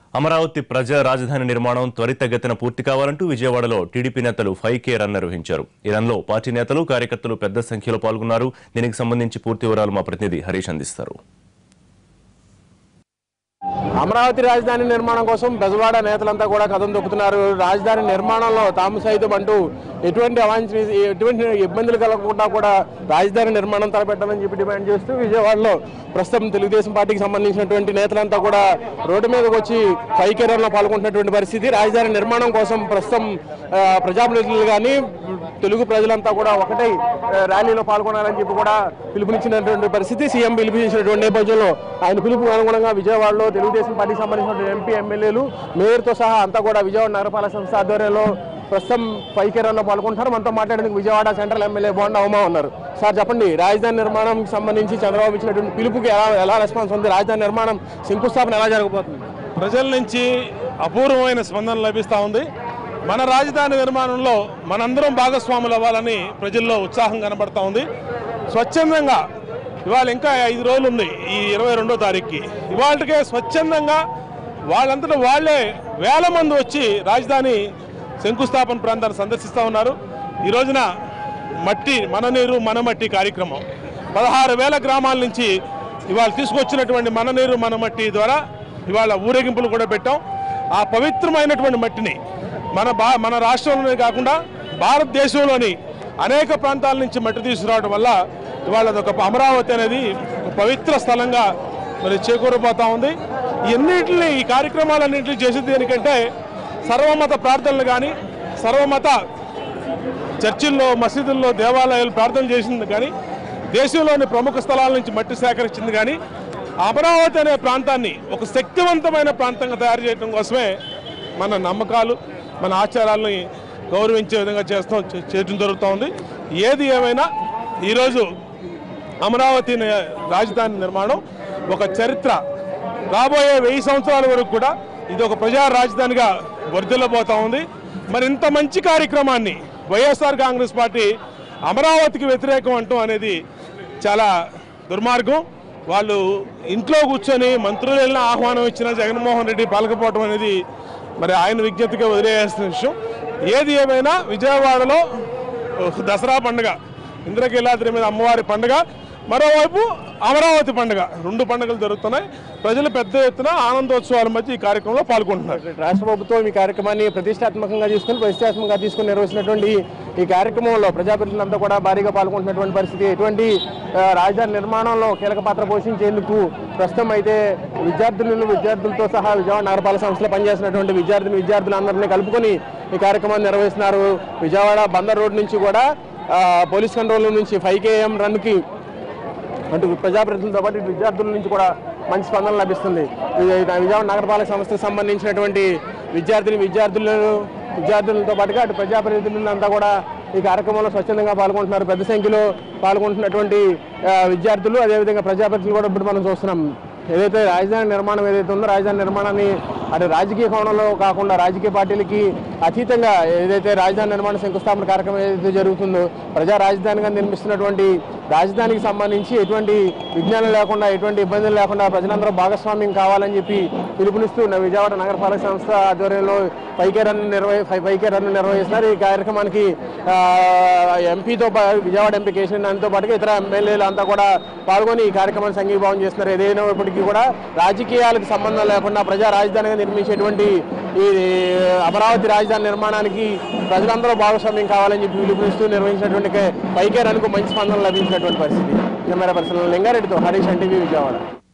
అమరావతి ప్రజా రాజధాని నిర్మాణం త్వరితగతిన పూర్తి కావాలంటూ విజయవాడలో టీడీపీ నేతలు ఫైవ్ కే రన్ నిర్వహించారు ఈ రన్లో పార్టీ నేతలు కార్యకర్తలు పెద్ద సంఖ్యలో పాల్గొన్నారు దీనికి సంబంధించి పూర్తి వివరాలు మా ప్రతినిధి హరీష్ అందిస్తారు అమరావతి రాజధాని నిర్మాణం కోసం బెజవాడ నేతలంతా కూడా కథం దొక్కుతున్నారు రాజధాని నిర్మాణంలో తాము సైతం అంటూ ఎటువంటి అవాంఛనీయ ఎటువంటి ఇబ్బందులు కలగకుండా కూడా రాజధాని నిర్మాణం తలపెట్టాలని చెప్పి డిమాండ్ చేస్తూ విజయవాడలో ప్రస్తుతం తెలుగుదేశం పార్టీకి సంబంధించినటువంటి నేతలంతా కూడా రోడ్డు మీదకి వచ్చి పైకేరంలో పాల్గొంటున్నటువంటి పరిస్థితి రాజధాని నిర్మాణం కోసం ప్రస్తుతం ఆ, ప్రజాప్రతినిధులు కానీ తెలుగు ప్రజలంతా కూడా ఒకటై ఆ, ర్యాలీలో పాల్గొనాలని చెప్పి కూడా పిలుపునిచ్చినటువంటి పరిస్థితి సీఎం పిలుపునిచ్చినటువంటి నేపథ్యంలో ఆయన పిలుపు అనుగుణంగా విజయవాడలో తెలుగుదేశం పార్టీకి సంబంధించిన ఎంపీ ఎమ్మెల్యేలు మేయర్తో సహా అంతా కూడా విజయవాడ నగరపాలక సంస్థ ఆధ్వర్యంలో ప్రస్తుతం పైకేరాల్లో పాల్గొంటున్నారు మనతో మాట్లాడేందుకు విజయవాడ సెంట్రల్ ఎమ్మెల్యే బోండా ఉమా ఉన్నారు సార్ చెప్పండి రాజధాని నిర్మాణంకి సంబంధించి చంద్రబాబు ఇచ్చినటువంటి పిలుపుకి ఎలా ఎలా రెస్పాన్స్ ఉంది రాజధాని నిర్మాణం శంకుస్థాపన ఎలా జరగబోతుంది ప్రజల నుంచి అపూర్వమైన స్పందన లభిస్తూ ఉంది మన రాజధాని నిర్మాణంలో మనందరం భాగస్వాములు అవ్వాలని ప్రజల్లో ఉత్సాహం కనబడతా ఉంది స్వచ్ఛందంగా ఇవాళ ఇంకా ఐదు రోజులు ఉంది ఈ ఇరవై రెండో తారీఖుకి ఇవాళకే స్వచ్ఛందంగా వాళ్ళంతటా వాళ్ళే వేల మంది వచ్చి రాజధాని శంకుస్థాపన ప్రాంతాన్ని సందర్శిస్తూ ఉన్నారు ఈ రోజున మట్టి మన నీరు మన మట్టి కార్యక్రమం పదహారు వేల గ్రామాల నుంచి ఇవాళ తీసుకొచ్చినటువంటి మన నీరు మన మట్టి ద్వారా ఇవాళ ఊరేగింపులు కూడా పెట్టాం ఆ పవిత్రమైనటువంటి మట్టిని మన బా మన రాష్ట్రంలోనే కాకుండా భారతదేశంలోని అనేక ప్రాంతాల నుంచి మట్టి తీసుకురావడం వల్ల ఇవాళ అదొక అమరావతి అనేది ఒక పవిత్ర స్థలంగా మరి చేకూరబోతా ఉంది ఎన్నింటిని ఈ కార్యక్రమాలన్నింటినీ చేసేది దేనికంటే సర్వమత ప్రార్థనలు కానీ సర్వమత చర్చిల్లో మసీదుల్లో దేవాలయాలు ప్రార్థన చేసింది కానీ దేశంలోని ప్రముఖ స్థలాల నుంచి మట్టి సేకరించింది కానీ అమరావతి అనే ప్రాంతాన్ని ఒక శక్తివంతమైన ప్రాంతంగా తయారు చేయడం కోసమే మన నమ్మకాలు మన ఆచారాలని గౌరవించే విధంగా చేస్తాం చే- చేయడం జరుగుతూ ఉంది ఏది ఏమైనా ఈరోజు అమరావతి ని- రాజధాని నిర్మాణం ఒక చరిత్ర రాబోయే వెయ్యి సంవత్సరాల వరకు కూడా ఇది ఒక ప్రజా రాజధానిగా వర్ధిల్లబోతా ఉంది మరి ఇంత మంచి కార్యక్రమాన్ని వైఎస్ఆర్ కాంగ్రెస్ పార్టీ అమరావతికి వ్యతిరేకం అంటూ అనేది చాలా దుర్మార్గం వాళ్ళు ఇంట్లో కూర్చొని మంత్రులు వెళ్ళిన ఆహ్వానం ఇచ్చిన జగన్మోహన్ రెడ్డి పలకపోవడం అనేది మరి ఆయన విజ్ఞప్తిగా వదిలేయాల్సిన విషయం ఏది ఏమైనా విజయవాడలో దసరా పండుగ ఇంద్రకీలాద్రి మీద అమ్మవారి పండుగ మరోవైపు అమరావతి పండుగ రెండు పండుగలు జరుగుతున్నాయి ప్రజలు పెద్ద ఎత్తున ఆనందోత్సవాల మధ్య ఈ కార్యక్రమంలో పాల్గొంటున్నారు రాష్ట్ర ప్రభుత్వం ఈ కార్యక్రమాన్ని ప్రతిష్టాత్మకంగా తీసుకుని ప్రతిష్టాత్మకంగా తీసుకుని నిర్వహిస్తున్నటువంటి ఈ కార్యక్రమంలో ప్రజాప్రతినిధులంతా కూడా భారీగా పాల్గొంటున్నటువంటి పరిస్థితి ఎటువంటి ఆ, రాజధాని నిర్మాణంలో కీలక పాత్ర పోషించేందుకు ప్రస్తుతం అయితే విద్యార్థులు విద్యార్థులతో సహా విజయవాడ నగరపాలక సంస్థలో పనిచేస్తున్నటువంటి విద్యార్థులు విద్యార్థులందరినీ కలుపుకొని ఈ కార్యక్రమాన్ని నిర్వహిస్తున్నారు విజయవాడ బందర్ రోడ్ నుంచి కూడా ఆ, పోలీస్ కంట్రోల్ రూమ్ నుంచి ఫైవ్ కేఎం రన్కి అటు ప్రజాప్రతినిధులతో పాటు ఇటు విద్యార్థుల నుంచి కూడా మంచి స్పందన లభిస్తుంది ఇది విజయవాడ నగరపాలక సంస్థకు సంబంధించినటువంటి విద్యార్థిని విద్యార్థులను విద్యార్థులతో పాటుగా అటు ప్రజాప్రతినిధులంతా కూడా ఈ కార్యక్రమంలో స్వచ్ఛందంగా పాల్గొంటున్నారు పెద్ద సంఖ్యలో పాల్గొంటున్నటువంటి ఆ, విద్యార్థులు అదేవిధంగా ప్రజాప్రతినిధులు కూడా ఇప్పుడు మనం చూస్తున్నాం ఏదైతే రాజధాని నిర్మాణం ఏదైతే ఉందో రాజధాని నిర్మాణాన్ని అటు రాజకీయ కోణంలో కాకుండా రాజకీయ పార్టీలకి అతీతంగా ఏదైతే రాజధాని నిర్మాణ శంకుస్థాపన కార్యక్రమం ఏదైతే జరుగుతుందో ప్రజా రాజధానిగా నిర్మిస్తున్నటువంటి రాజధానికి సంబంధించి ఎటువంటి విజ్ఞానం లేకుండా ఎటువంటి ఇబ్బందులు లేకుండా ప్రజలందరూ భాగస్వామ్యం కావాలని చెప్పి పిలుపునిస్తూ న- విజయవాడ నగరపాలక సంస్థ ఆధ్వర్యంలో పైకే రన్ నిర్వహి పై- పైకే రన్ నిర్వహిస్తున్నారు ఈ కార్యక్రమానికి ఆ, ఎంపీతో పా- విజయవాడ ఎంపీ కేశవ నానితో పాటుగా ఇతర ఎమ్మెల్యేలు అంతా కూడా పాల్గొని ఈ కార్యక్రమాన్ని సంఘీభావం చేస్తున్నారు ఏదైనప్పటికీ కూడా రాజకీయాలకు సంబంధం లేకుండా ప్రజా రాజధానిగా నిర్మించేటువంటి ఈ అమరావతి రాజధాని నిర్మాణానికి ప్రజలందరూ భాగస్వామ్యం కావాలని చెప్పి పిలుపునిస్తూ నిర్వహించినటువంటి కే- పైకే రన్కు మంచి స్పందన లభించినటువంటి పరిస్థితి కెమెరా పర్సన్ లింగారెడ్డితో హరీష్ ఎన్టీవీ విజయవాడ